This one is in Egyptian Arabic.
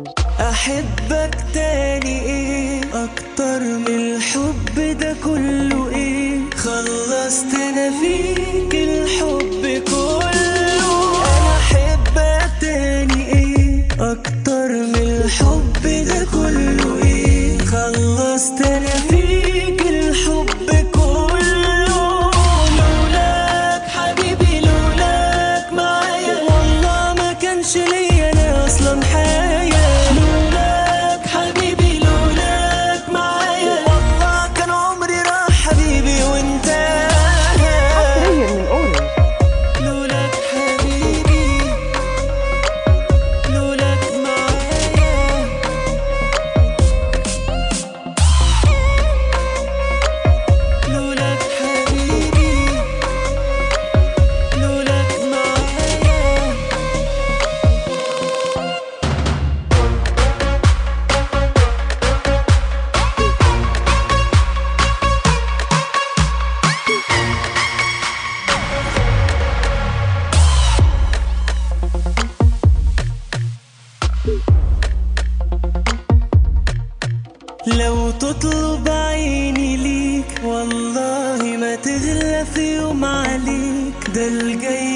احبك تاني ايه اكتر من الحب ده كله ايه خلصت انا فيك الحب كله انا احبك تاني ايه اكتر من الحب ده كله ايه خلصت انا فيك الحب كله لولاك حبيبي لولاك معايا والله ما كانش ليا انا اصلا حياة لولاك حبيبي لولاك معايا والله كان عمري راح حبيبي وانت حصريا من اورنج لولاك حبيبي لولاك معايا لولاك حبيبي لولاك معايا لو تطلب عيني ليك والله ما تغلى في يوم عليك ده الجاي